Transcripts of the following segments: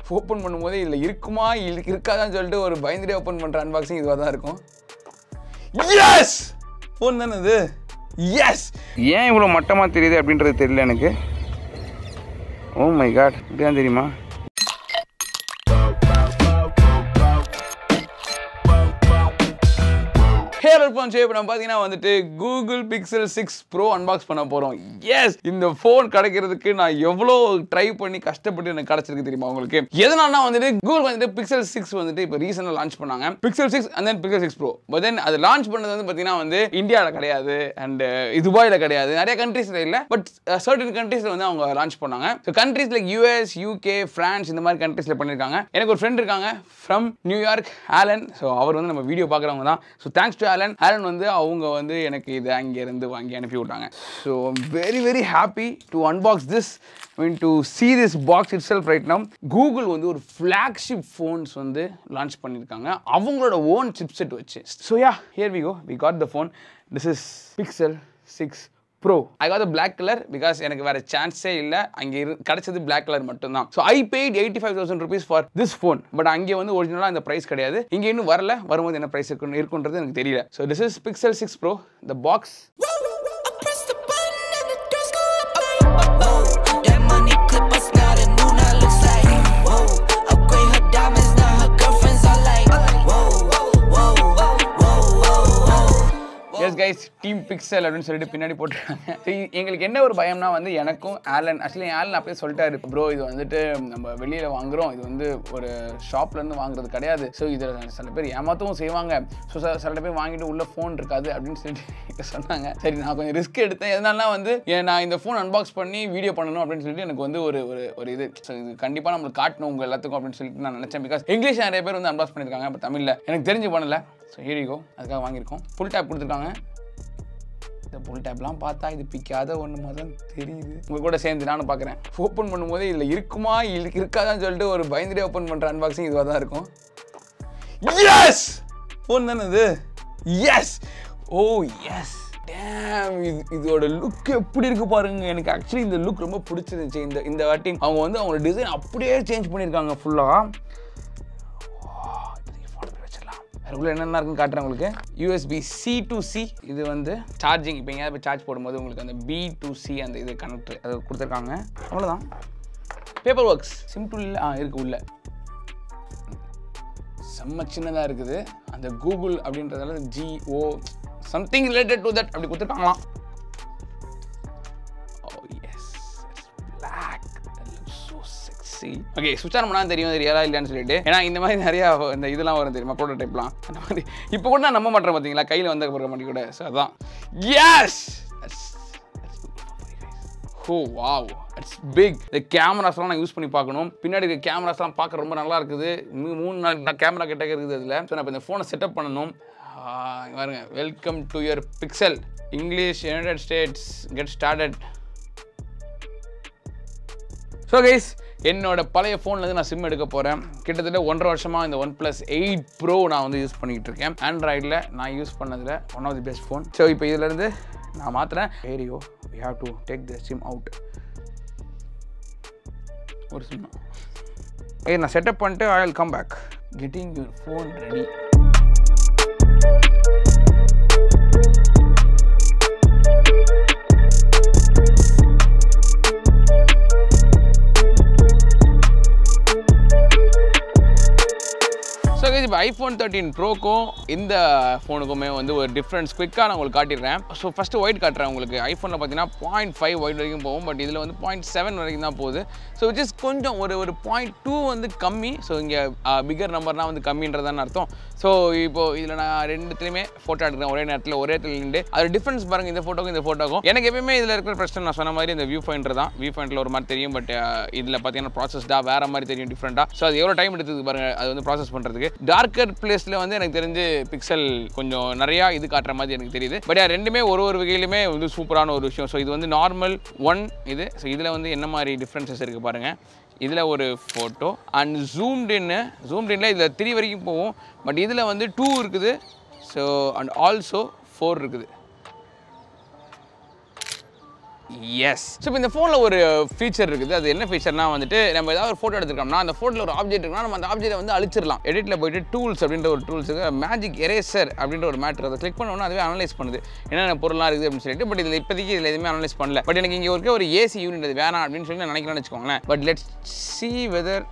Open பண்ணும்போது இதில் இருக்குமா இல்லை இருக்காதான்னு சொல்லிட்டு ஒரு பயந்துட்டே ஓப்பன் பண்ணுற அன்பாக்சிங் இதுவாக தான் இருக்கும் எஸ் ஃபோன் தானே இது எஸ் ஏன் இவ்வளோ மட்டமாக தெரியுது அப்படின்றது தெரியல எனக்கு ஓ மை காட் இப்படிதான் தெரியுமா ஹேர் ஃபோன் ஷேப் நம்ம பார்த்தீங்கன்னா வந்துட்டு Google Pixel six pro unbox பண்ண போகிறோம் எஸ் இந்த ஃபோன் கிடைக்கிறதுக்கு நான் எவ்வளோ ட்ரை பண்ணி கஷ்டப்பட்டு எனக்கு கிடச்சிருக்கு தெரியுமா உங்களுக்கு எதனால வந்துட்டு கூகுள் வந்துட்டு பிக்சல் சிக்ஸ் வந்துட்டு இப்போ ரீசெண்டாக லான்ச் பண்ணாங்க Pixel six and then Pixel six pro but then அது லான்ச் பண்ணது வந்து பார்த்தீங்கன்னா வந்து இந்தியாவில் கிடையாது அண்ட் துபாயில் கிடையாது நிறைய கண்ட்ரீஸில் இல்லை பட் சர்டன் கண்ட்ரீஸில் வந்து அவங்க லான்ச் பண்ணாங்க so countries like US UK France இந்த மாதிரி கண்ட்ரீஸில் பண்ணியிருக்காங்க எனக்கு ஒரு ஃப்ரெண்ட் இருக்காங்க ஃப்ரம் நியூயார்க் ஆலன் ஸோ அவர் வந்து நம்ம வீடியோ பார்க்குறவங்க தான் so thanks to Allen Allen வந்து அவங்க வந்து எனக்கு இது அங்கேருந்து வாங்கி அனுப்பி விட்டாங்க so very very happy to unbox this mean to see this box itself right நம் கூகுள் வந்து ஒரு ஃப்ளாக்ஷிப் ஃபோன்ஸ் வந்து லான்ச் பண்ணியிருக்காங்க அவங்களோட ஓன் சிப்செட் வச்சு so ya here we go we got the phone this is Pixel six pro I got black colour because எனக்கு வேற சான்ஸே இல்லை அங்கே இரு கிடைச்சது பிளாக் கலர் மட்டும்தான் so I paid eighty five thousand rupees for this phone but அங்கே வந்து ஒரிஜினலாக அந்த ப்ரைஸ் கிடையாது இங்கே இன்னும் வரல வரும்போது என்ன ப்ரைஸ் இருக்கும் இருக்குன்றது எனக்கு தெரியல so this is Pixel six Pro the box I press the button and the doors go up. Whoa, that money clip us now the new now looks like. Whoa, upgrade her diamonds now her girlfriends are like. Whoa, whoa, whoa, whoa, whoa, whoa. Yes guys team Pixel அப்படின்னு சொல்லிட்டு பின்னாடி போட்டுருக்காங்க So, இ- எங்களுக்கு என்ன ஒரு பயம்னா வந்து எனக்கும் ஆலன் ஆக்சுவலி ஆலன் அப்படியே சொல்லிட்டாரு ப்ரோ இது வந்துட்டு நம்ம வெளியில் வாங்குறோம் இது வந்து ஒரு ஷாப்ல இருந்து வாங்குறது கிடையாது ஸோ இதில் சில பேர் ஏமாத்தவும் செய்வாங்க ஸோ சில பேர் வாங்கிட்டு உள்ள ஃபோன் இருக்காது அப்படின்னு சொல்லிட்டு சொன்னாங்க சரி நான் கொஞ்சம் ரிஸ்க் எடுத்தேன் எதனால வந்து ஏன் நான் இந்த ஃபோன் அன்பாக்ஸ் பண்ணி வீடியோ பண்ணணும் அப்படின்னு சொல்லிட்டு எனக்கு வந்து ஒரு ஒரு ஒரு இது ஸோ இது கண்டிப்பாக நம்மளுக்கு காட்டணும் உங்கள் எல்லாத்துக்கும் அப்படின்னு சொல்லிட்டு நான் நினச்சேன் பிகாஸ் இங்கிலீஷ் நிறைய பேர் வந்து அன்பாக்ஸ் பண்ணியிருக்காங்க இப்போ தமிழில் எனக்கு தெரிஞ்சு பண்ணல ஸோ ஹீரிகோ அதுக்காக வாங்கியிருக்கோம் ஃபுல் டேப் கொடுத்துருக்காங்க இந்த புல் டேப்லாம் பார்த்தா இது பிக்காத ஒன்று மாதிரி தான் தெரியுது உங்க கூட சேர்ந்து நானும் பார்க்குறேன் ஓப்பன் பண்ணும்போது இதில் இருக்குமா இல்லை இருக்காதான்னு சொல்லிட்டு ஒரு பயந்துட்டே ஓப்பன் பண்ணுற அன்பாக்சிங் இதுவாக தான் இருக்கும் எஸ் ஃபோன் தானே இது எஸ் ஓ எஸ் டேம் இது இதோட லுக் எப்படி இருக்கு பாருங்க எனக்கு ஆக்சுவலி இந்த லுக் ரொம்ப பிடிச்சிருந்துச்சு இந்த இந்த வாட்டி அவங்க வந்து அவங்களோட டிசைன் அப்படியே சேஞ்ச் பண்ணியிருக்காங்க ஃபுல்லாக வச்சிடலாம் அதுக்குள்ள என்னென்ன இருக்குன்னு காட்டுறேன் உங்களுக்கு யூஎஸ்பி சி டு சி இது வந்து சார்ஜிங் இப்போ எங்கேயாவது போய் சார்ஜ் போடும்போது உங்களுக்கு அந்த பி டு சி அந்த இது கனெக்டர் அது கொடுத்துருக்காங்க அவ்வளோதான் பேப்பர் ஒர்க்ஸ் சிம் டூல் ஆ இருக்கு உள்ள செம்ம சின்னதாக இருக்குது அந்த கூகுள் அப்படின்றதால ஜிஓ சம்திங் ரிலேட்டட் டு தட் அப்படி கொடுத்துருக்காங்களாம் oh yes black so sexy okay switch on பண்ணால் தெரியும் தெரியாதா இல்லையான்னு சொல்லிட்டு ஏன்னா இந்த மாதிரி நிறையா இந்த இதெல்லாம் வரும் தெரியுமா ப்ரோட்டோடைப்லாம் அந்த மாதிரி இப்போ கூட நான் நம்ப மாட்டேன் பார்த்தீங்களா கையில் வந்த பிறகு மாட்டி கூட ஸோ அதான் yes oh wow it's big இந்த கேமராஸ்லாம் நான் யூஸ் பண்ணி பார்க்கணும் பின்னாடி இருக்க கேமராஸ்லாம் பார்க்க ரொம்ப நல்லா இருக்குது மூ- மூணு நாலு கேமரா கிட்ட இருக்குது அதில் ஸோ நான் இப்போ இந்த ஃபோனை செட்டப் பண்ணணும் ஆ, இங்க பாருங்க welcome to your Pixel English United States get started so guys என்னோட பழைய ஃபோன்லேருந்து நான் சிம் எடுக்க போகிறேன் கிட்டத்தட்ட ஒன்றரை வருஷமாக இந்த ஒன் ப்ளஸ் எயிட் ப்ரோ நான் வந்து யூஸ் பண்ணிக்கிட்டு இருக்கேன் ஆண்ட்ராய்டில் நான் யூஸ் பண்ணதில் one of the best phone so இப்போ இதுலேருந்து நான் மாற்றுறேன் ஏரியோ we have to take the SIM out ஒரு சிம் ஏய் நான் செட்டப் பண்ணிட்டு I will come back getting your phone ready so இப்போ ஐஃபோன் தேர்ட்டின் ப்ரோக்கும் இந்த ஃபோனுக்குமே வந்து ஒரு டிஃப்ரென்ஸ் குவிக்காக நான் உங்களுக்கு காட்டிடுறேன் ஸோ ஃபஸ்ட்டு ஒயிட் காட்டுறேன் உங்களுக்கு ஐஃபோனில் பார்த்தீங்கன்னா பாயிண்ட் ஃபைவ் ஒயிட் வரைக்கும் போகும் பட் இதில் வந்து பாயிண்ட் செவன் வரைக்கும் தான் போகுது ஸோ விச் இஸ் கொஞ்சம் ஒரு ஒரு பாயிண்ட் டூ வந்து கம்மி ஸோ இங்கே பிகர் நம்பர்னால் வந்து கம்மின்றதான அர்த்தம் ஸோ இப்போ இதில் நான் ரெண்டுத்துலையுமே ஃபோட்டோ எடுக்கிறேன் ஒரே நேரத்தில் ஒரே இடத்துல நின்று அது டிஃப்ரென்ஸ் பாருங்க இந்த ஃபோட்டோக்கும் இந்த ஃபோட்டோக்கும் எனக்கு எப்பயுமே இதில் இருக்கிற பிரச்சனை நான் சொன்ன மாதிரி இந்த வியூ ஃபைண்டர் தான் வியூ ஃபைண்டில் ஒரு மாதிரி தெரியும் பட் இதில் பார்த்தீங்கன்னா ப்ராசஸ்டாக வேற மாதிரி தெரியும் டிஃப்ரெண்ட்டாக ஸோ அது எவ்வளோ டைம் எடுத்தது பாருங்க அது வந்து ப்ராசஸ் பண்ணுறதுக்கு டார்க்கர் பிளேஸில் வந்து எனக்கு தெரிஞ்சு பிக்சல் கொஞ்சம் நிறையா இது காட்டுற மாதிரி எனக்கு தெரியுது பட் ரெண்டுமே ஒரு ஒரு வகையிலுமே வந்து சூப்பரான ஒரு விஷயம் ஸோ இது வந்து நார்மல் ஒன் இது ஸோ இதில் வந்து என்ன மாதிரி டிஃப்ரென்சஸ் இருக்குது பாருங்கள் இதில் ஒரு ஃபோட்டோ அண்ட் ஜூம்டின்னு ஜூம்டின்ல இதில் த்ரீ வரைக்கும் போகும் பட் இதில் வந்து டூ இருக்குது ஸோ அண்ட் ஆல்சோ ஃபோர் இருக்குது எஸ் ஸோ இப்போ இந்த ஃபோனில் ஒரு ஃபீச்சர் இருக்குது அது என்ன ஃபீச்சர்னா வந்துட்டு நம்ம ஏதாவது ஒரு ஃபோட்டோ எடுத்துருக்கோம்னா அந்த ஃபோட்டோவில் ஒரு ஆப்ஜெக்ட் இருக்குன்னா நம்ம அந்த ஆப்ஜெக்ட்டை வந்து அழிச்சிடலாம் எடிட்டில் போயிட்டு டூல்ஸ் அப்படின்ற ஒரு டூல்ஸ் மேஜிக் எரேசர் அப்படின்ற ஒரு மேட்ரு அதை கிளிக் பண்ணோன்னா அதுவே அனலைஸ் பண்ணுது என்னென்ன பொருளாக இருக்குது அப்படின்னு சொல்லிட்டு பட் இதில் இப்போதைக்கு இதில் எதுவுமே அனலைஸ் பண்ணல பட் எனக்கு இங்கே இருக்க ஒரு ஏசி யூனிட் அது வேணாம் அப்படின்னு சொல்லி நான் நினைக்கிறேன்னு வச்சுக்கோங்களேன் but let's see whether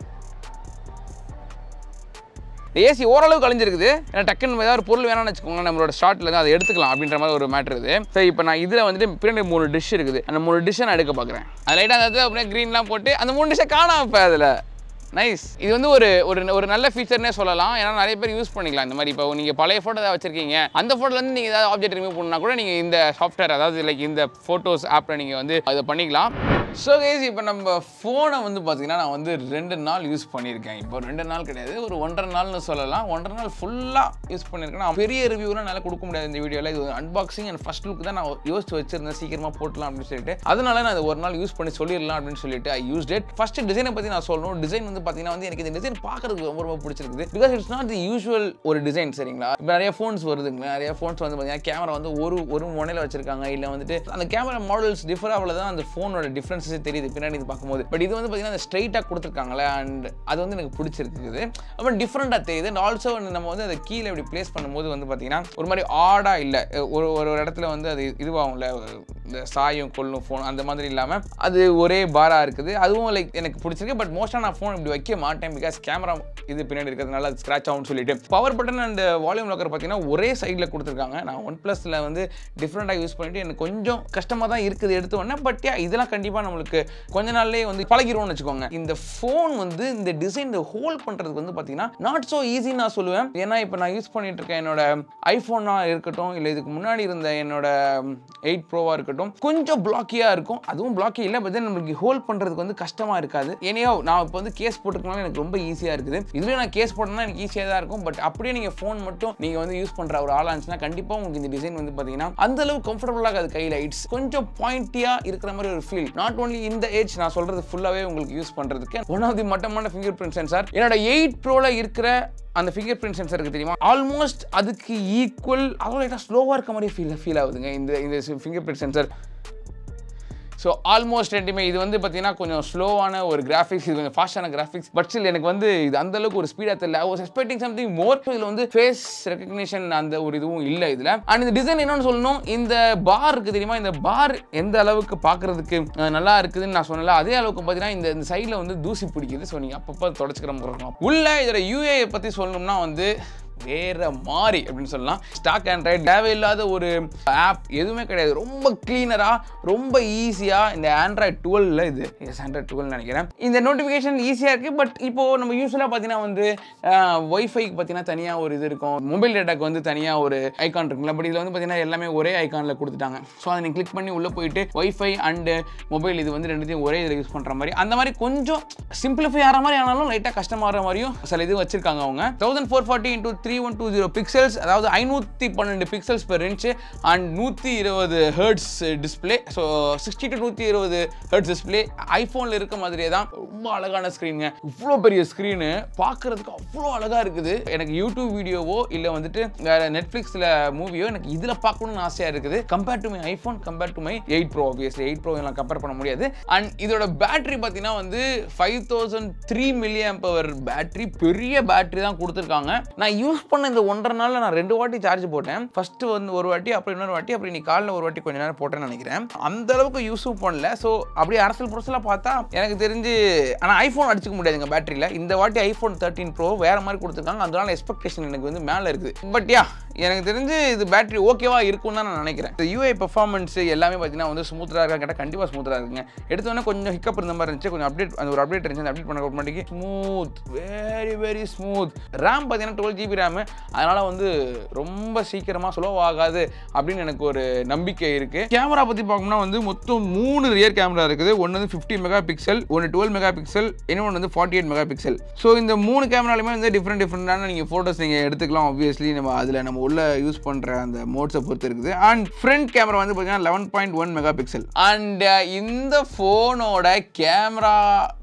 AC ஓரளவுக்கு கழிஞ்சிருக்குது ஏன்னா டக்குன்னு ஏதாவது ஒரு பொருள் வேணாம்னு வச்சுக்கோங்க நம்மளோட ஷார்ட்ல தான் அதை எடுத்துக்கலாம் அப்படின்ற மாதிரி ஒரு மேட்ரு இருக்குது ஸோ இப்போ நான் இதில் வந்துட்டு பின்னாடி மூணு டிஷ் இருக்குது அந்த மூணு டிஷ்ஷை நான் எடுக்க பார்க்குறேன் அது லைட்டாக அந்த இடத்துல அப்படியே க்ரீன்லாம் போட்டு அந்த மூணு டிஷ்ஷை காணாம இப்போ அதில் நைஸ் இது வந்து ஒரு ஒரு ஒரு நல்ல ஃபீச்சர்னே சொல்லலாம் ஏன்னா நிறைய பேர் யூஸ் பண்ணிக்கலாம் இந்த மாதிரி இப்போ நீங்கள் பழைய ஃபோட்டோ ஏதாவது வச்சிருக்கீங்க அந்த ஃபோட்டோலேருந்து நீங்கள் ஏதாவது ஆப்ஜெக்ட் ரிமூவ் பண்ணா கூட நீங்கள் இந்த சாஃப்ட்வேர் அதாவது லைக் இந்த ஃபோட்டோஸ் ஆப்பில் நீங்கள் வந்து அதை பண்ணிக்கலாம் ஸோ கேஸ் இப்போ நம்ம ஃபோனை வந்து பார்த்தீங்கன்னா நான் வந்து ரெண்டு நாள் யூஸ் பண்ணியிருக்கேன் இப்போ ரெண்டு நாள் கிடையாது ஒரு ஒன்றரை நாள்னு சொல்லலாம் ஒன்றரை நாள் ஃபுல்லாக யூஸ் பண்ணியிருக்கேன் நான் பெரிய ரிவ்யூலாம் என்னால் கொடுக்க முடியாது இந்த வீடியோவில் இது அன்பாக்சிங் அண்ட் ஃபஸ்ட் லுக் தான் நான் யோசிச்சு வச்சிருந்தேன் சீக்கிரமாக போட்டலாம் அப்படின்னு சொல்லிட்டு அதனால நான் அதை ஒரு நாள் யூஸ் பண்ணி சொல்லிடலாம் அப்படின்னு சொல்லிட்டு ஐ யூஸ் டேட் ஃபஸ்ட் டிசைனை பற்றி நான் சொல்லணும் டிசைன் வந்து பார்த்தீங்கன்னா வந்து எனக்கு இந்த டிசைன் பார்க்கறதுக்கு ரொம்ப ரொம்ப பிடிச்சிருக்குது because it's not the usual ஒரு டிசைன் சரிங்களா இப்போ நிறைய ஃபோன்ஸ் வருதுங்க நிறைய ஃபோன்ஸ் வந்து பார்த்தீங்கன்னா கேமரா வந்து ஒரு ஒரு முனையில் வச்சிருக்காங்க இல்லை வந்துட்டு அந்த கேமரா மாடல்ஸ் டிஃபர் ஆகல தான் அந்த ஃபோனோட டிஃப்ரென்ஸஸ் தெரியுது பின்னாடி இது பார்க்கும்போது பட் இது வந்து பார்த்தீங்கன்னா ஸ்ட்ரைட்டாக கொடுத்துருக்காங்களே அண்ட் அது வந்து எனக்கு பிடிச்சிருக்குது அப்புறம் டிஃப்ரெண்ட்டாக தெரியுது அண்ட் ஆல்சோ நம்ம வந்து அதை கீழே இப்படி ப்ளேஸ் பண்ணும்போது வந்து பார்த்தீங்கன்னா ஒரு மாதிரி ஆடாக இல்லை ஒரு ஒரு ஒரு இடத்துல வந்து அது இதுவாகும்ல இந்த சாயும் கொள்ளும் ஃபோன் அந்த மாதிரி இல்லாமல் அது ஒரே பாராக இருக்குது அதுவும் லைக் எனக்கு பிடிச்சிருக்கு பட் மோஸ்ட்டாக நான் ஃபோன் இப்படி வைக்க மாட்டேன் பிகாஸ் கேமரா இது பின்னாடி இருக்கிறதுனால அது ஸ்க்ராச் ஆகும்னு சொல்லிட்டு power button and volume locker பார்த்தீங்கன்னா ஒரே சைடில் கொடுத்துருக்காங்க நான் ஒன் ப்ளஸில் வந்து டிஃப்ரெண்ட்டாக யூஸ் பண்ணிட்டு எனக்கு கொஞ்சம் கஷ்டமாக தான் இருக்குது எடுத்த உடனே பட் யா இதெல்லாம் கண்டிப்பாக நம்மளுக்கு கொஞ்ச நாள்லேயே வந்து பழகிரும்னு வச்சுக்கோங்க இந்த ஃபோன் வந்து இந்த டிசைன் இந்த ஹோல்ட் பண்ணுறதுக்கு வந்து பார்த்தீங்கன்னா நாட் ஸோ ஈஸின்னு நான் சொல்லுவேன் ஏன்னா இப்போ நான் யூஸ் பண்ணிட்டு இருக்கேன் என்னோட ஐஃபோனாக இருக்கட்டும் இல்லை இதுக்கு முன்னாடி இருந்த என்னோட எயிட் ப்ரோவாக இருக்கட்டும் கொஞ்சம் பிளாக்கியாக இருக்கும் அதுவும் பிளாக்கி இல்லை பட் நம்மளுக்கு ஹோல்ட் பண்ணுறதுக்கு வந்து கஷ்டமாக இருக்காது ஏனையோ நான் இப்போ வந்து கேஸ் போட்டுக்கனால எனக்கு ரொம்ப ஈஸியாக இருக்குது இதுலேயே நான் கேஸ் போட்டேன்னா எனக்கு ஈஸியாக தான் இருக்கும் பட் அப்படியே நீங்கள் ஃபோன் மட்டும் நீங்கள் வந்து யூஸ் பண்ணுற ஒரு ஆளாக இருந்துச்சுன்னா கண்டிப்பாக உங்களுக்கு இந்த டிசைன் வந்து பார்த்தீங்கன்னா அந்த அளவு கம்ஃபர்டபுளாக அது கையில் இட்ஸ் கொஞ்சம் பாயிண்டியாக இருக்கிற மாதிரி ஒரு ஃபீல் நாட் ஓன்லி இந்த ஏஜ் நான் சொல்கிறது ஃபுல்லாகவே உங்களுக்கு யூஸ் பண்ணுறதுக்கு ஒன் ஆஃப் தி மட்டமான ஃபிங்கர் பிரிண்ட் சென்சார் என்னோட எயிட் ப்ரோவில் இருக்கிற அந்த ஃபிங்கர் பிரிண்ட் சென்சர் இருக்கு தெரியுமா ஆல்மோஸ்ட் அதுக்கு ஈக்குவல் அதோட லைட்டாக ஸ்லோவாக இருக்க மாதிரி ஃபீல் ஃபீல் ஆகுதுங்க இந்த இந்த fingerprint sensor so almost ரெண்டுமே இது வந்து பார்த்தீங்கன்னா கொஞ்சம் ஸ்லோவான ஒரு கிராஃபிக்ஸ் இது கொஞ்சம் ஃபாஸ்டான கிராஃபிக்ஸ் பட் ஸ்டில் எனக்கு வந்து இது அந்த அளவுக்கு ஒரு ஸ்பீடாக தெரியல I was expecting something more இதில் வந்து ஃபேஸ் ரெகக்னிஷன் அந்த ஒரு இதுவும் இல்லை இதில் அண்ட் இந்த டிசைன் என்னன்னு சொல்லணும் இந்த பார் இருக்குது தெரியுமா இந்த பார் எந்த அளவுக்கு பார்க்கறதுக்கு அஹ், நல்லா இருக்குதுன்னு நான் சொன்னல அதே அளவுக்கு பார்த்தீங்கன்னா இந்த இந்த சைடில் வந்து தூசி பிடிக்குது ஸோ நீங்கள் அப்பப்போ தொடச்சிக்கிற மாதிரி இருக்கும் உள்ள இதோட யூஏ பற்றி சொல்லணும்னா வந்து வேற மாதிரி அப்படின்னு சொல்லலாம் ஸ்டாக் ஆண்ட்ராய்டு தேவையில்லாத ஒரு ஆப் எதுவுமே கிடையாது ரொம்ப க்ளீனராக ரொம்ப ஈஸியாக இந்த ஆண்ட்ராய்டு டுவெல்ல இது எஸ் ஆண்ட்ராய்டு டுவெல் நினைக்கிறேன் இந்த நோட்டிஃபிகேஷன் ஈஸியாக இருக்குது பட் இப்போது நம்ம யூஸ்வலாக பார்த்தீங்கன்னா வந்து ஒய்ஃபைக்கு பார்த்தீங்கன்னா தனியாக ஒரு இது இருக்கும் மொபைல் டேட்டாக்கு வந்து தனியாக ஒரு ஐகான் இருக்குல்ல பட் இதில் வந்து பார்த்தீங்கன்னா எல்லாமே ஒரே ஐகானில் கொடுத்துட்டாங்க ஸோ அதை நீங்கள் கிளிக் பண்ணி உள்ளே போயிட்டு ஒய்ஃபை அண்டு மொபைல் இது வந்து ரெண்டுத்தையும் ஒரே இதில் யூஸ் பண்ணுற மாதிரி அந்த மாதிரி கொஞ்சம் சிம்பிளிஃபை ஆகிற மாதிரி ஆனாலும் லைட்டாக கஷ்டமாகிற மாதிரியும் சில இது வச்சிருக்காங்க அவங்க thousand four forty into three one two zero pixels அதாவது ஐநூற்றி பன்னெண்டு பிக்சல்ஸ் பெர் இன்ச்சு அண்ட் நூற்றி இருபது hertz display so sixty to நூற்றி இருபது ஹெர்ட்ஸ் டிஸ்பிளே ஐஃபோனில் இருக்க மாதிரியே தான் ரொம்ப அழகான ஸ்க்ரீனுங்க இவ்வளோ பெரிய ஸ்க்ரீனு பார்க்குறதுக்கு அவ்வளோ அழகாக இருக்குது எனக்கு யூடியூப் வீடியோவோ இல்லை வந்துட்டு வேறு நெட்ஃப்ளிக்ஸில் மூவியோ எனக்கு இதில் பார்க்கணும்னு ஆசையாக இருக்குது compare to my iPhone compare to my eight Pro obviously eight Pro எல்லாம் கம்பேர் பண்ண முடியாது அண்ட் இதோட பேட்டரி பார்த்தீங்கன்னா வந்து five thousand three milliamp power battery பெரிய பேட்டரி தான் கொடுத்துருக்காங்க நான் யூஸ் பண்ண இந்த ஒன்றரை நாளில் நான் ரெண்டு வாட்டி சார்ஜ் போட்டேன் ஃபர்ஸ்ட் வந்து ஒரு வாட்டி அப்புறம் இன்னொரு வாட்டி அப்புறம் நீ காலைல ஒரு வாட்டி கொஞ்ச நேரம் போட்டேன்னு நினைக்கிறேன் அந்த அளவுக்கு யூஸும் பண்ணல ஸோ அப்படியே அரசல் புரசலாக பார்த்தா எனக்கு தெரிஞ்சு ஆனால் ஐஃபோன் அடிச்சுக்க முடியாதுங்க பேட்டரியில் இந்த வாட்டி ஐஃபோன் தேர்ட்டின் ப்ரோ வேற மாதிரி கொடுத்துருக்காங்க அதனால எக்ஸ்பெக்டேஷன் எனக்கு வந்து மேலே இருக்குது பட் யா எனக்கு தெரிஞ்சு இது பேட்டரி ஓகேவா இருக்கும்னு தான் நான் நினைக்கிறேன் இந்த யூஐ பெர்ஃபார்மன்ஸ் எல்லாமே பார்த்தீங்கன்னா வந்து ஸ்மூத்தாக இருக்கா கேட்டால் கண்டிப்பாக ஸ்மூத்தாக இருக்குங்க எடுத்தோன்னே கொஞ்சம் ஹிக்கப் இருந்த மாதிரி இருந்துச்சு கொஞ்சம் அப்டேட் அந்த ஒரு அப்டேட் இருந்துச்சு அந்த அப்டேட் பண்ண மாட்டேங்கி smooth very very smooth RAM பார்த்தீங்கன்னா டுவெல் ஜிபி ரேமு அதனால் வந்து ரொம்ப சீக்கிரமாக ஸ்லோ ஆகாது அப்படின்னு எனக்கு ஒரு நம்பிக்கை இருக்குது கேமரா பற்றி பார்க்கணும்னா வந்து மொத்தம் மூணு ரியர் கேமரா இருக்குது ஒன்று வந்து ஃபிஃப்டி மெகா பிக்சல் ஒன்று டுவெல் மெகா பிக்சல் இன்னொன்று வந்து forty eight megapixel so இந்த மூணு கேமராலுமே வந்து டிஃப்ரெண்ட் டிஃப்ரெண்டான நீங்கள் ஃபோட்டோஸ் நீங்கள் எடுத்துக்கலாம் ஆப்வியஸ்லி நம்ம அதில் நம்ம உள்ள யூஸ் பண்ணுற அந்த மோட்ஸை பொறுத்து இருக்குது அண்ட் ஃப்ரண்ட் கேமரா வந்து பார்த்தீங்கன்னா eleven point one megapixel and இந்த ஃபோனோட கேமரா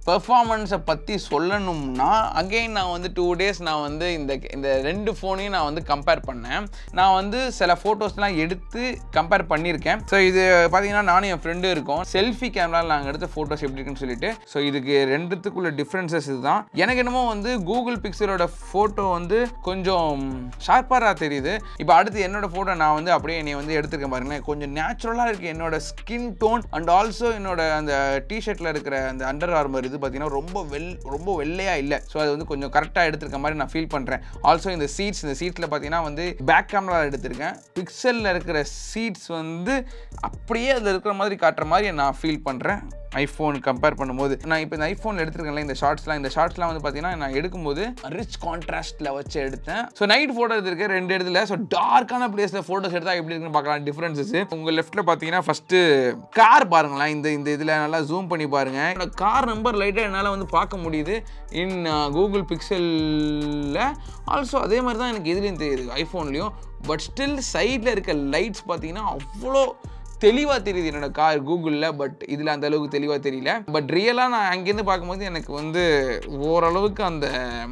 பெர்ஃபார்மன்ஸை பற்றி சொல்லணும்னா அகெயின் நான் வந்து டூ டேஸ் நான் வந்து இந்த இந்த ரெண்டு ஃபோனையும் நான் வந்து கம்பேர் பண்ணேன் நான் வந்து சில ஃபோட்டோஸ்லாம் எடுத்து கம்பேர் பண்ணியிருக்கேன் ஸோ இது பார்த்தீங்கன்னா நானும் என் ஃப்ரெண்டு இருக்கோம் செல்ஃபி கேமராவில் நாங்கள் எடுத்த ஃபோட்டோஸ் எப்படி இருக்குன்னு சொல்லிட்டு ஸோ இதுக்கு ரெண்டுத்துக்குள்ள டிஃப்ரென்சஸ் இதுதான் எனக்கு என்னமோ வந்து கூகுள் பிக்சலோட ஃபோட்டோ வந்து கொஞ்சம் ஷார்ப்பாக தெரியுது இப்போ அடுத்து என்னோட ஃபோட்டோ நான் வந்து அப்படியே என்னை வந்து எடுத்துருக்கேன் பாருங்களேன் கொஞ்சம் நேச்சுரலாக இருக்குது என்னோட ஸ்கின் டோன் அண்ட் ஆல்சோ என்னோட அந்த டிஷர்ட்டில் இருக்கிற அந்த அண்டர் ஆர்மர் இது பார்த்தீங்கன்னா ரொம்ப வெள் ரொம்ப வெள்ளையாக இல்லை ஸோ அது வந்து கொஞ்சம் கரெக்டாக எடுத்திருக்க மாதிரி நான் ஃபீல் பண்ணுறேன் ஆல்சோ இந்த சீட்ஸ் இந்த சீட்ஸில் பார்த்தீங்கன்னா வந்து பேக் கேமரா எடுத்திருக்கேன் பிக்சலில் இருக்கிற சீட்ஸ் வந்து அப்படியே அதில் இருக்கிற மாதிரி காட்டுற மாதிரி நான் ஃபீல் பண்ணுறேன் ஐஃபோன் கம்பேர் பண்ணும்போது நான் இப்போ இந்த ஐஃபோனில் எடுத்துருக்கேன்ல இந்த ஷார்ட்ஸ்லாம் இந்த ஷார்ட்ஸ்லாம் வந்து பார்த்தீங்கன்னா நான் எடுக்கும்போது ரிச் கான்ட்ராஸ்ட்டில் வச்சு எடுத்தேன் ஸோ நைட் ஃபோட்டோ எடுத்திருக்கேன் ரெண்டு இடத்துல ஸோ டார்க்கான பிளேஸில் ஃபோட்டோஸ் எடுத்தால் எப்படி இருக்குன்னு பார்க்கலாம் டிஃப்ரென்சஸ் உங்கள் லெஃப்ட்டில் பார்த்தீங்கன்னா ஃபஸ்ட்டு கார் பாருங்களேன் இந்த இந்த இதில் நல்லா ஜூம் பண்ணி பாருங்கள் என்னோட கார் நம்பர் லைட்டாக என்னால் வந்து பார்க்க முடியுது இன் கூகுள் பிக்சலில் ஆல்சோ அதே மாதிரி தான் எனக்கு இதுலேயும் தெரியுது ஐஃபோன்லேயும் பட் ஸ்டில் சைடில் இருக்க லைட்ஸ் பார்த்தீங்கன்னா அவ்வளோ தெளிவாக தெரியுது என்னோட கார் கூகுளில் பட் இதில் அந்த அளவுக்கு தெளிவாக தெரியல பட் ரியலாக நான் அங்கேருந்து பார்க்கும்போது எனக்கு வந்து ஓரளவுக்கு அந்த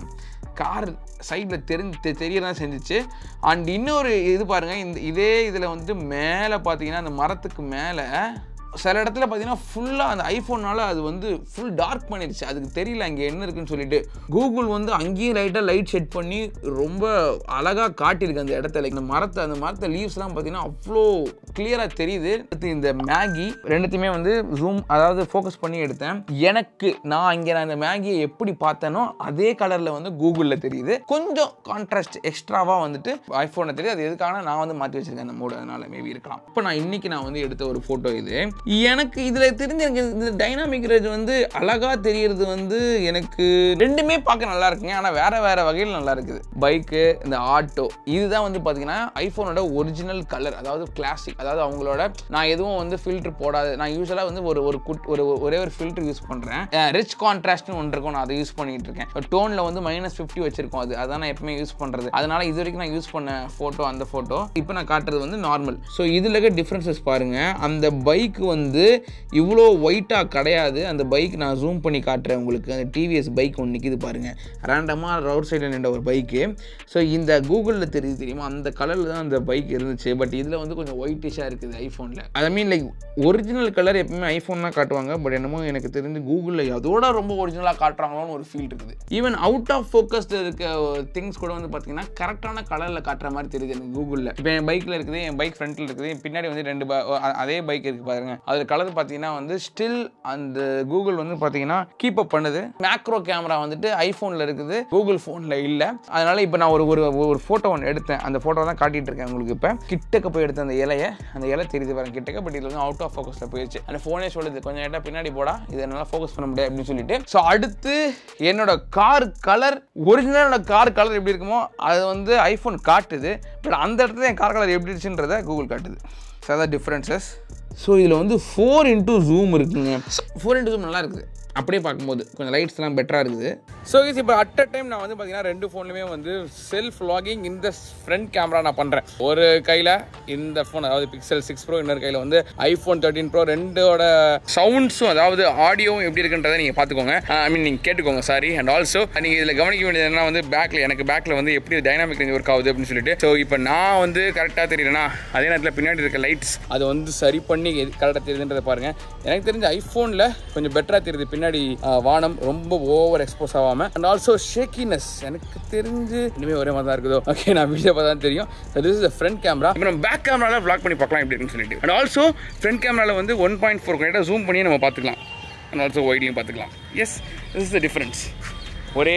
கார் சைடில் தெரிஞ்சு தெரிய தான் செஞ்சுச்சு அண்ட் இன்னொரு இது பாருங்கள் இந்த இதே இதில் வந்து மேலே பார்த்தீங்கன்னா அந்த மரத்துக்கு மேலே சில இடத்துல பார்த்தீங்கன்னா ஃபுல்லாக அந்த ஐஃபோனால் அது வந்து ஃபுல் டார்க் பண்ணிடுச்சு அதுக்கு தெரியல அங்கே என்ன இருக்குன்னு சொல்லிட்டு கூகுள் வந்து அங்கேயும் லைட்டாக லைட் செட் பண்ணி ரொம்ப அழகாக காட்டியிருக்கு அந்த இடத்துல இந்த மரத்தை அந்த மரத்தை லீவ்ஸ்லாம் பார்த்தீங்கன்னா அவ்வளோ கிளியராக தெரியுது அடுத்து இந்த மேகி ரெண்டுத்தையுமே வந்து ஜூம் அதாவது ஃபோக்கஸ் பண்ணி எடுத்தேன் எனக்கு நான் இங்கே நான் இந்த மேகியை எப்படி பார்த்தேனோ அதே கலரில் வந்து கூகுளில் தெரியுது கொஞ்சம் கான்ட்ராஸ்ட் எக்ஸ்ட்ராவாக வந்துட்டு ஐஃபோனில் தெரியுது அது எதுக்காக நான் வந்து மாற்றி வச்சிருக்கேன் அந்த மோடு அதனால மேபி இருக்கலாம் இப்போ நான் இன்னைக்கு நான் வந்து எடுத்த ஒரு ஃபோட்டோ இது எனக்கு இதில் தெரிஞ்ச எனக்கு இந்த டைனாமிக் ரேஜ் வந்து அழகாக தெரியறது வந்து எனக்கு ரெண்டுமே பார்க்க நல்லா இருக்குங்க ஆனால் வேற வேற வகையில் நல்லா இருக்குது பைக்கு இந்த ஆட்டோ இதுதான் வந்து பார்த்தீங்கன்னா ஐஃபோனோட ஒரிஜினல் கலர் அதாவது கிளாசிக் அதாவது அவங்களோட நான் எதுவும் வந்து ஃபில்டர் போடாது நான் யூஸ்வலாக வந்து ஒரு ஒரு குட் ஒரு ஒரே ஒரு ஃபில்டர் யூஸ் பண்ணுறேன் ரிச் கான்ட்ராஸ்ட்னு ஒன்று இருக்கும் நான் அதை யூஸ் பண்ணிட்டு இருக்கேன் டோனில் வந்து மைனஸ் ஃபிஃப்டி வச்சிருக்கோம் அது அதான் நான் எப்பவுமே யூஸ் பண்ணுறது அதனால இது வரைக்கும் நான் யூஸ் பண்ண ஃபோட்டோ அந்த ஃபோட்டோ இப்போ நான் காட்டுறது வந்து நார்மல் ஸோ இதில் இருக்க டிஃப்ரென்சஸ் பாருங்க அந்த பைக் வந்து இவ்வளோ ஒயிட்டாக கிடையாது அந்த பைக் நான் ஜூம் பண்ணி காட்டுறேன் உங்களுக்கு அந்த டிவிஎஸ் பைக் ஒன்று நிற்கிது பாருங்க ரேண்டமாக ரோட் சைடில் நின்ற ஒரு பைக்கு ஸோ இந்த கூகுளில் தெரியுது தெரியுமா அந்த கலரில் தான் அந்த பைக் இருந்துச்சு பட் இதில் வந்து கொஞ்சம் ஒயிட்டிஷாக இருக்குது ஐஃபோனில் I mean like original colour எப்பவுமே ஐஃபோன் தான் காட்டுவாங்க பட் என்னமோ எனக்கு தெரிஞ்சு கூகுளில் அதோட ரொம்ப ஒரிஜினலாக காட்டுறாங்களோன்னு ஒரு ஃபீல் இருக்குது ஈவன் அவுட் ஆஃப் ஃபோக்கஸ்டு இருக்க திங்ஸ் கூட வந்து பார்த்தீங்கன்னா கரெக்டான கலரில் காட்டுற மாதிரி தெரியுது எனக்கு கூகுளில் இப்போ என் பைக்கில் இருக்குது என் பைக் ஃப்ரண்ட்டில் இருக்குது என் பின்னாடி வந்து ரெண்டு ப- அ- அதே பைக் இருக்குது பாருங்க அதில் கலர் பார்த்தீங்கன்னா வந்து ஸ்டில் அந்த கூகுள் வந்து பார்த்தீங்கன்னா கீப் அப் பண்ணுது மேக்ரோ கேமரா வந்துட்டு ஐஃபோனில் இருக்குது கூகுள் ஃபோனில் இல்லை அதனால இப்போ நான் ஒரு ஒரு ஒரு ஃபோட்டோ ஒன்று எடுத்தேன் அந்த ஃபோட்டோ தான் காட்டிட்டு இருக்கேன் உங்களுக்கு இப்போ கிட்டக்க போய் எடுத்த அந்த இலையை அந்த இலை தெரியுது பாருங்க கிட்டக்க பட் இதில் வந்து அவுட் ஆஃப் ஃபோக்கஸில் போயிடுச்சு அந்த ஃபோனே சொல்லுது கொஞ்சம் நேரம் பின்னாடி போடா இதை என்னால் ஃபோக்கஸ் பண்ண முடியாது அப்படின்னு சொல்லிட்டு ஸோ அடுத்து என்னோட கார் கலர் ஒரிஜினலோட கார் கலர் எப்படி இருக்குமோ அது வந்து ஐஃபோன் காட்டுது பட் அந்த இடத்துல என் கார் கலர் எப்படி இருந்துச்சுன்றதை கூகுள் காட்டுது ஸோ அதான் டிஃப்ரென்சஸ் ஸோ இதில் வந்து ஃபோர் இன்ட்டு ஜூம் இருக்குங்க ஃபோர் இன்ட்டு ஜூம் நல்லா இருக்குது அப்படியே பார்க்கும்போது கொஞ்சம் லைட்ஸ்லாம் பெட்டராக இருக்குது ஸோ இது இப்போ அட் அ டைம் நான் வந்து பார்த்தீங்கன்னா ரெண்டு ஃபோன்லையுமே வந்து செல்ஃப் லாகிங் இந்த ஃப்ரண்ட் கேமரா நான் பண்ணுறேன் ஒரு கையில் இந்த ஃபோன் அதாவது பிக்சல் சிக்ஸ் ப்ரோ இன்னொரு கையில் வந்து ஐஃபோன் தேர்ட்டின் ப்ரோ ரெண்டோட சவுண்ட்ஸும் அதாவது ஆடியோவும் எப்படி இருக்குன்றதை நீங்கள் பார்த்துக்கோங்க ஐ மீன் நீங்கள் கேட்டுக்கோங்க சாரி அண்ட் ஆல்சோ நீங்கள் இதில் கவனிக்க வேண்டியது என்ன வந்து பேக்கில் எனக்கு பேக்கில் வந்து எப்படி டைனாமிக் ரேஞ்ச் ஒர்க் ஆகுது அப்படின்னு சொல்லிட்டு ஸோ இப்போ நான் வந்து கரெக்டாக தெரியலனா அதே நேரத்தில் பின்னாடி இருக்க லைட்ஸ் அதை வந்து சரி பண்ணி கரெக்டாக தெரியுதுன்றதை பாருங்கள் எனக்கு தெரிஞ்ச ஐஃபோனில் கொஞ்சம் பெட்டராக தெரியுது பின்னாடி ஆ, வானம் ரொம்ப ஓவர் எக்ஸ்போஸ் ஆகாமல் அண்ட் ஆல்சோ ஷேக்கினஸ் எனக்கு தெரிஞ்சு இனிமேல் ஒரே மாதிரி தான் இருக்குதோ ஓகே நான் வீடியோ பார்த்தா தான் தெரியும் திஸ் இஸ் ஃப்ரண்ட் கேமரா இப்போ நம்ம பேக் கேமராவில் vlog பண்ணி பார்க்கலாம் எப்படி இருக்குன்னு சொல்லிட்டு அண்ட் ஆல்சோ ஃப்ரண்ட் கேமராவில் வந்து ஒன் பாயிண்ட் ஃபோர் கரெக்டாக ஜூம் பண்ணி நம்ம பார்த்துக்கலாம் அண்ட் ஆல்சோ ஒய்டியும் பார்த்துக்கலாம் yes this is the difference ஒரே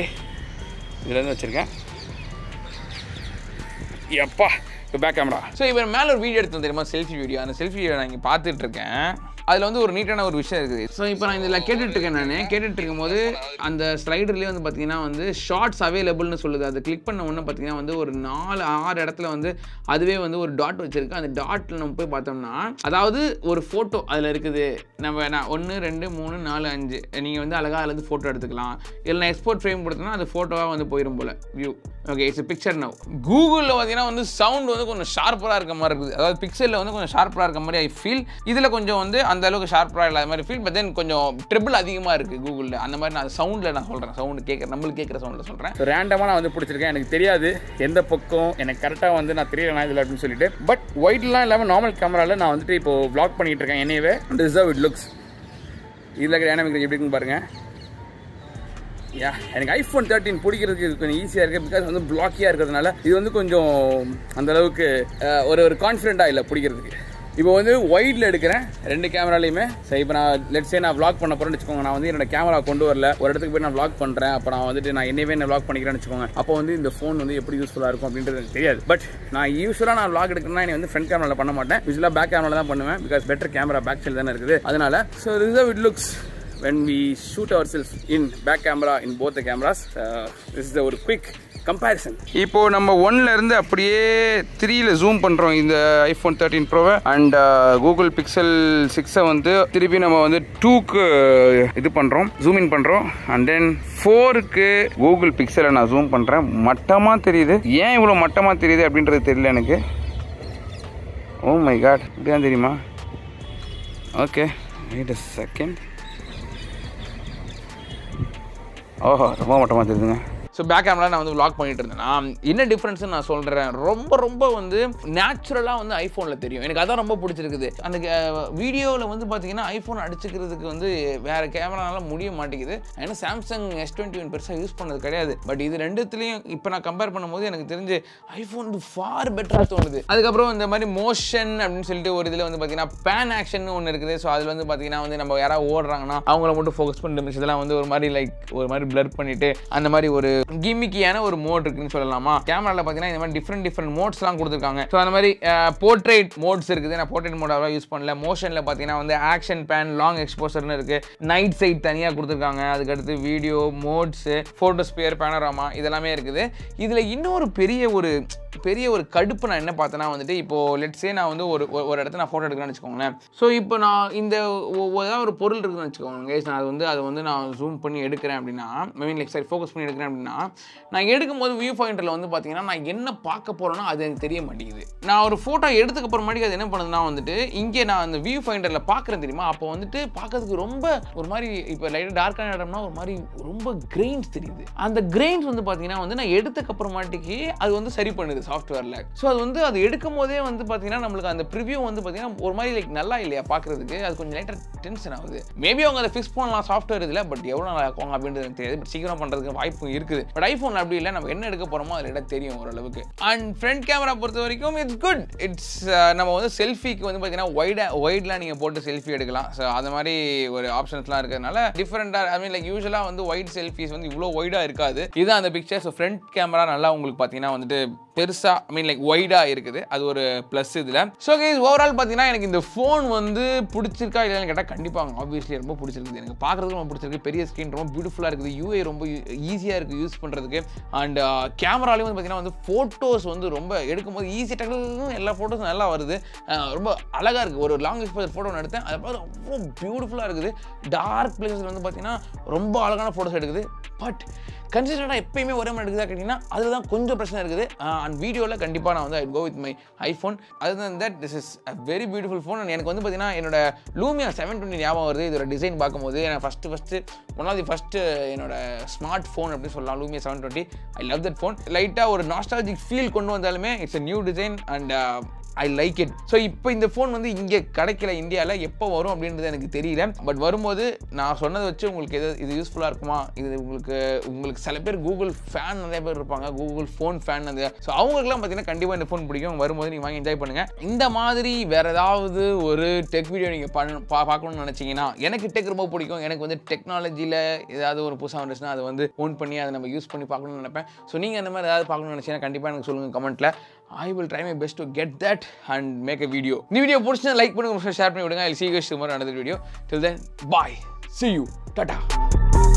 இதுலேருந்து வச்சுருக்கேன் எப்பா இப்போ பேக் கேமரா ஸோ இப்போ மேலே ஒரு வீடியோ எடுத்து தெரியுமா செல்ஃபி வீடியோ அந்த செல்ஃபி வீடியோ நான் இங்கே பார்த்துட்டு இருக்கேன் அதில் வந்து ஒரு நீட்டான ஒரு விஷயம் இருக்குது ஸோ இப்போ நான் இதில் கேட்டுட்டு இருக்கேன் நான் கேட்டுட்டு இருக்கும்போது அந்த ஸ்லைடர்லேயே வந்து பார்த்தீங்கன்னா வந்து ஷார்ட்ஸ் அவைலபிள்னு சொல்லுது அதை கிளிக் பண்ண உடனே பார்த்தீங்கன்னா வந்து ஒரு நாலு ஆறு இடத்துல வந்து அதுவே வந்து ஒரு டாட் வச்சிருக்கு அந்த டாட்டில் நம்ம போய் பார்த்தோம்னா அதாவது ஒரு ஃபோட்டோ அதில் இருக்குது நம்ம நான் ஒன்று ரெண்டு மூணு நாலு அஞ்சு நீங்கள் வந்து அழகாக அதில் வந்து ஃபோட்டோ எடுத்துக்கலாம் இல்லை நான் எக்ஸ்போர்ட் ஃப்ரேம் கொடுத்தோன்னா அது ஃபோட்டோவாக வந்து போயிடும் போல் view okay it's picture now கூகுளில் பார்த்தீங்கன்னா வந்து சவுண்ட் வந்து கொஞ்சம் ஷார்ப்பராக இருக்க மாதிரி இருக்குது அதாவது பிக்சலில் வந்து கொஞ்சம் ஷார்ப்பராக இருக்க மாதிரி ஐ ஃபீல் இதில் கொஞ்சம் வந்து அந்த அளவுக்கு ஷார்ப்பாக இல்லாத மாதிரி ஃபீல் பட் தென் கொஞ்சம் ட்ரிபிள் அதிகமாக இருக்குது கூகுளில் அந்த மாதிரி நான் சவுண்டில் நான் சொல்கிறேன் சவுண்டு கேட்குற நம்மளுக்கு கேட்குற சவுண்டில் சொல்கிறேன் ரேண்டமாக நான் வந்து பிடிச்சிருக்கேன் எனக்கு தெரியாது எந்த பக்கம் எனக்கு கரெக்டாக வந்து நான் தெரியல இதில் அப்படின்னு சொல்லிட்டு பட் ஒயிட்லாம் இல்லாமல் நார்மல் கேமராவில் நான் வந்துட்டு இப்போ வ்ளாக் பண்ணிட்டு இருக்கேன் என்னவே டிசர்வ் இட் லுக்ஸ் இதில் டைனாமிக் எப்படி இருக்குன்னு பாருங்கள் யா எனக்கு ஐஃபோன் தேர்ட்டின் பிடிக்கிறதுக்கு இது கொஞ்சம் ஈஸியாக இருக்குது பிகாஸ் வந்து பிளாக்கியாக இருக்கிறதுனால இது வந்து கொஞ்சம் அந்த அளவுக்கு அஹ், ஒரு ஒரு கான்ஃபிடென்ட்டாக இல்லை பிடிக்கிறதுக்கு இப்போ வந்து ஒயிட்ல எடுக்கிறேன் ரெண்டு கேமராலையுமே சரி இப்போ நான் லெட்ஸே நான் vlog பண்ண போறேன்னு வச்சுக்கோங்க நான் வந்து என்னோட கேமரா கொண்டு வரல ஒரு இடத்துக்கு போய் நான் vlog பண்ணுறேன் அப்போ நான் வந்துட்டு நான் என்னவே நான் vlog பண்ணிக்கிறேன்னு வச்சுக்கோங்க அப்போ வந்து இந்த ஃபோன் வந்து எப்படி யூஸ்ஃபுல்லாக இருக்கும் அப்படின்றது எனக்கு தெரியாது பட் நான் யூஸ்வலாக நான் vlog எடுக்கிறேன்னா என்னை வந்து ஃப்ரண்ட் கேமராவில் பண்ண மாட்டேன் யூஸ்வலாக பேக் கேமரா தான் பண்ணுவேன் because better camera back side தானே இருக்குது அதனால so reserve it looks when we shoot ourselves in back camera in both the cameras uh, this is ஒரு quick comparison இப்போ நம்ம ஒன்ல இருந்து அப்படியே த்ரீல ஜூம் பண்றோம் இந்த ஐஃபோன் தேர்ட்டின் ப்ரோவை அண்ட் கூகுள் பிக்சல் சிக்ஸை வந்து திருப்பி நம்ம வந்து டூக்கு இது பண்றோம் ஜூம் இன் பண்றோம் அண்ட் தென் ஃபோருக்கு கூகுள் பிக்சலை நான் ஜூம் பண்றேன் மட்டமா தெரியுது ஏன் இவ்வளோ மட்டமா தெரியுது அப்படின்றது தெரியல எனக்கு ஓ மை காட் இப்படியா தெரியுமா ஓகே வெயிட் அ செகண்ட் ஓஹோ ரொம்ப மட்டமாக தெரியுதுங்க ஸோ பேக் கேமரா நான் வந்து vlog பண்ணிட்டு இருந்தேன்னா என்ன டிஃப்ரென்ஸ் நான் சொல்கிறேன் ரொம்ப ரொம்ப வந்து நேச்சுரலாக வந்து ஐஃபோனில் தெரியும் எனக்கு அதான் ரொம்ப பிடிச்சிருக்குது அந்த வீடியோவில் வந்து பார்த்தீங்கன்னா ஐஃபோன் அடிச்சுக்கிறதுக்கு வந்து வேறு கேமரானால முடிய மாட்டேங்குது ஏன்னா சாம்சங் எஸ் டுவெண்ட்டி ஒன் பெருசாக யூஸ் பண்ணது கிடையாது பட் இது ரெண்டுத்துலேயும் இப்போ நான் கம்பேர் பண்ணும்போது எனக்கு தெரிஞ்சு ஐஃபோன் ஃபார் பெட்டராக தோணுது அதுக்கப்புறம் இந்த மாதிரி மோஷன் அப்படின்னு சொல்லிட்டு ஒரு இதில் வந்து பார்த்தீங்கன்னா பேன் ஆக்ஷன் ஒன்று இருக்குது ஸோ அதில் வந்து பார்த்தீங்கன்னா வந்து நம்ம யாராவது ஓடுறாங்கன்னா அவங்கள மட்டும் ஃபோக்கஸ் பண்ணிட்டு இதெல்லாம் வந்து ஒரு மாதிரி லைக் ஒரு மாதிரி பிளர் பண்ணிட்டு அந்த மாதிரி ஒரு கிமிக்கியான ஒரு மோட் இருக்குன்னு சொல்லலாமா கேமராவில் பார்த்தீங்கன்னா இந்த மாதிரி டிஃப்ரெண்ட் டிஃப்ரெண்ட் மோட்ஸ்லாம் கொடுத்துருக்காங்க ஸோ அந்த மாதிரி போர்ட்ரேட் மோட்ஸ் இருக்குது நான் போர்ட்ரேட் மோட் அவ்வளோ யூஸ் பண்ணல மோஷனில் பார்த்தீங்கன்னா வந்து ஆக்ஷன் பேன் லாங் எக்ஸ்போசர்னு இருக்குது நைட் சைட் தனியாக கொடுத்துருக்காங்க அதுக்கடுத்து வீடியோ மோட்ஸு ஃபோட்டோஸ்பியர் பேனராமா இதெல்லாமே இருக்குது இதில் இன்னொரு பெரிய ஒரு பெரிய ஒரு கடுப்பு நான் என்ன பார்த்தேன்னா வந்துட்டு இப்போ லெட்ஸே நான் வந்து ஒரு ஒரு- ஒரு இடத்துல நான் ஃபோட்டோ எடுக்கிறேன்னு வச்சுக்கோங்களேன் ஸோ இப்போ நான் இந்த ஒ- ஒ- ஏதாவது ஒரு பொருள் இருக்குன்னு வச்சுக்கோங்க guys, நான் அது வந்து அதை வந்து நான் ஜூம் பண்ணி எடுக்கிறேன் அப்படின்னா ஐ மீன் லைக் சரி ஃபோக்கஸ் பண்ணி எடுக்கிறேன் அப்படின்னா நான் எடுக்கும்போது வியூ பாயிண்டில் வந்து பார்த்தீங்கன்னா நான் என்ன பார்க்க போகிறேன்னா அது எனக்கு தெரிய மாட்டேங்குது நான் ஒரு ஃபோட்டோ எடுத்துக்கு அப்புறமாட்டிக்கு அது என்ன பண்ணுதுன்னா வந்துட்டு இங்கே நான் அந்த வியூ பாயிண்டரில் பார்க்குறேன் தெரியுமா அப்போ வந்துட்டு பார்க்கறதுக்கு ரொம்ப ஒரு மாதிரி இப்போ லைட்டாக டார்க்கான இடம்னா ஒரு மாதிரி ரொம்ப கிரெயின்ஸ் தெரியுது அந்த கிரெயின்ஸ் வந்து பார்த்தீங்கன்னா வந்து நான் எடுத்ததுக்கு அப்புறமாட்டிக்கு அது வந்து சரி பண்ணுது சாஃப்ட்வேரில் ஸோ அது வந்து அது எடுக்கும் போதே வந்து பார்த்தீங்கன்னா நம்மளுக்கு அந்த ப்ரிவியூ வந்து பார்த்தீங்கன்னா ஒரு மாதிரி லைக் நல்லா இல்லையா பார்க்குறதுக்கு அது கொஞ்சம் லைட்டாக டென்ஷன் ஆகுது மேபி அவங்க அதை ஃபிக்ஸ் பண்ணலாம் சாஃப்ட்வேர் இதில் பட் எவ்வளோ நல்லா இருக்கும் அப்படின்றது எனக்கு தெரியாது பட் சீக்கிரம் பண்ணுறதுக்கு வாய்ப்பு இருக்குது பட் ஐஃபோன் அப்படி இல்லை நம்ம என்ன எடுக்க போகிறோமோ அதில் இடம் தெரியும் ஓரளவுக்கு அண்ட் ஃப்ரண்ட் கேமரா பொறுத்த வரைக்கும் இட்ஸ் குட் இட்ஸ் நம்ம வந்து செல்ஃபிக்கு வந்து பார்த்தீங்கன்னா ஒய்டா ஒய்ட்லாம் நீங்கள் போட்டு செல்ஃபி எடுக்கலாம் ஸோ அது மாதிரி ஒரு ஆப்ஷன்ஸ்லாம் இருக்கிறதுனால டிஃப்ரெண்ட்டாக ஐ மீன் லைக் யூஸ்வலாக வந்து ஒயிட் செல்ஃபிஸ் வந்து இவ்வளோ ஒய்டாக இருக்காது இதுதான் அந்த பிக்சர் ஸோ ஃப்ரண்ட் கேமரா நல்லா உங்களுக்கு பார்த்தீங்கன்னா வந்துட்டு பெருசாக ஐ மீன் லைக் ஒய்டாக இருக்குது அது ஒரு ப்ளஸ் இதில் ஸோ கைஸ் ஓவரால் பார்த்தீங்கன்னா எனக்கு இந்த ஃபோன் வந்து பிடிச்சிருக்கா இல்லைன்னு கேட்டால் கண்டிப்பாக ஆப்வியஸ்லி ரொம்ப பிடிச்சிருக்குது எனக்கு பார்க்குறதுக்கு ரொம்ப பிடிச்சிருக்கு பெரிய ஸ்க்ரீன் ரொம்ப பியூட்டிஃபுல்லாக இருக்குது யூஏ ரொம்ப ஈஸியாக இருக்குது யூஸ் பண்ணுறதுக்கு அண்ட் கேமராலையும் வந்து பார்த்தீங்கன்னா வந்து ஃபோட்டோஸ் வந்து ரொம்ப எடுக்கும்போது ஈஸி டக்குன்னு எல்லா ஃபோட்டோஸும் நல்லா வருது அஹ் ரொம்ப அழகாக இருக்குது ஒரு லாங் எக்ஸ்போசர் ஃபோட்டோ ஒன்று எடுத்தேன் அது பார்த்து ரொம்ப பியூட்டிஃபுல்லாக இருக்குது டார்க் பிளேஸில் வந்து பார்த்தீங்கன்னா ரொம்ப அழகான ஃபோட்டோஸ் எடுக்குது பட் கன்சிஸ்டண்டாக எப்பயுமே ஒரே மாதிரி எடுக்குதா கேட்டிங்கன்னா அதில் தான் கொஞ்சம் பிரச்சனை இருக்குது அண்ட் வீடியோவில் கண்டிப்பாக நான் வந்து I go with my iPhone other than that this is a very beautiful phone and எனக்கு வந்து பார்த்தீங்கன்னா என்னோட லூமியா செவன் டுவெண்ட்டி ஞாபகம் வருது இதோட டிசைன் பார்க்கும்போது எனக்கு first first one of the first என்னோட ஸ்மார்ட் ஃபோன் அப்படின்னு சொல்லலாம் Lumia seven twenty I love that phone லைட்டாக ஒரு நாஸ்டாலஜிக் ஃபீல் கொண்டு வந்தாலுமே it's a new design and I like it so இப்போ இந்த ஃபோன் வந்து இங்கே கிடைக்கல இந்தியாவில் எப்போ வரும் அப்படின்றது எனக்கு தெரியல பட் வரும்போது நான் சொன்னதை வச்சு உங்களுக்கு எது இது யூஸ்ஃபுல்லாக இருக்குமா இது உங்களுக்கு உங்களுக்கு சில பேர் கூகுள் ஃபேன் நிறைய பேர் இருப்பாங்க கூகுள் ஃபோன் ஃபேன் அந்த ஸோ அவங்களுக்குலாம் பார்த்தீங்கன்னா கண்டிப்பாக இந்த ஃபோன் பிடிக்கும் வரும்போது நீங்கள் வாங்கி என்ஜாய் பண்ணுங்கள் இந்த மாதிரி வேறு ஏதாவது ஒரு டெக் வீடியோ நீங்கள் பண்ண பா பார்க்கணும்னு நினச்சிங்கன்னா எனக்கு டெக் ரொம்ப பிடிக்கும் எனக்கு வந்து டெக்னாலஜியில் ஏதாவது ஒரு புதுசாக வந்துச்சுன்னா அதை வந்து ஓன் பண்ணி அதை நம்ம யூஸ் பண்ணி பார்க்கணும்னு நினைப்பேன் ஸோ நீங்கள் அந்த மாதிரி ஏதாவது பார்க்கணும்னு நினச்சிங்கன்னா கண்டிப்பாக எனக்கு சொல்லுங்கள் கமெண்ட்டில் I will try my best to get that and make a video இந்த வீடியோ பிடிச்சினா லைக் பண்ணுங்க ஷேர் பண்ணி விடுங்க I see you tomorrow another video till then bye see you Tata